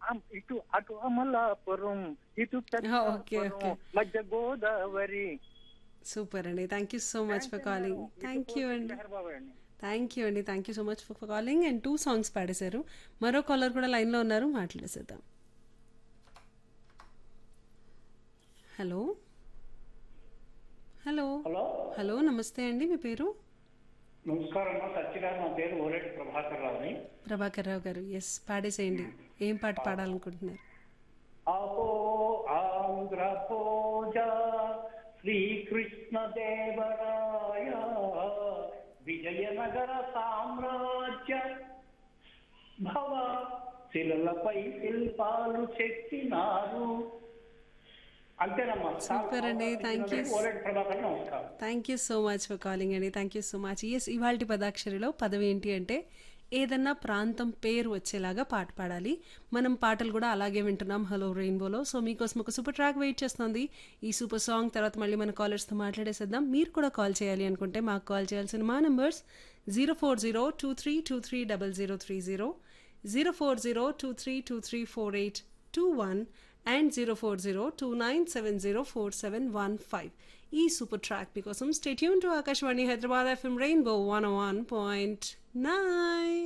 అమ్- ఇటు అటు అమలాపురం ఇటు ఓకే, పెద్దాపురం, ఓకే. మధ్య గోదావరి సూపర్ అండి thank you so much for calling thank you అండి మెహర్బాబు అండి థ్యాంక్ యూ అండి thank you so much for calling and two songs పాడేశారు మరో కాలర్ కూడా లైన్లో ఉన్నారు మాట్లాడేసేద్దాం హలో హలో హలో హలో నమస్తే అండి మీ పేరు నమస్కారం అమ్మా సత్యగారు నా పేరు ఓరెడ్డి ప్రభాకర్ రావుని ప్రభాకర్ రావు గారు ఎస్ పాడేసేయండి ఏం పాట పాడాలనుకుంటున్నారు అహో ఆంధ్ర భోజ శ్రీకృష్ణ దేవరాయ విజయనగర సామ్రాజ్య భవ శిలలపై శిల్పాలు చెక్కినారు అంతేనమ్మా Super అండి, thank you. ఓరెడ్డి ప్రభాకర్ నమస్కారం thank you so much for calling అండి thank you so much yes ఇవాళ పదాక్షరిలో పదవి ఏంటి అంటే ఏదన్నా ప్రాంతం పేరు వచ్చేలాగా పాట పాడాలి మనం పాటలు కూడా అలాగే వింటున్నాం హలో రెయిన్బోలో సో మీకోసం ఒక సూపర్ ట్రాక్ వెయిట్ చేస్తుంది ఈ సూపర్ సాంగ్ తర్వాత మళ్ళీ మన కాలర్స్తో మాట్లాడేసేద్దాం మీరు కూడా కాల్ చేయాలి అనుకుంటే మాకు కాల్ చేయాల్సిన మా numbers zero four zero two three two three double zero three zero zero four zero two three two three four eight two one and zero four zero two nine seven zero four seven one five ఈ super track మీకోసం stay tuned to Akashvani Hyderabad FM rainbow one one point nine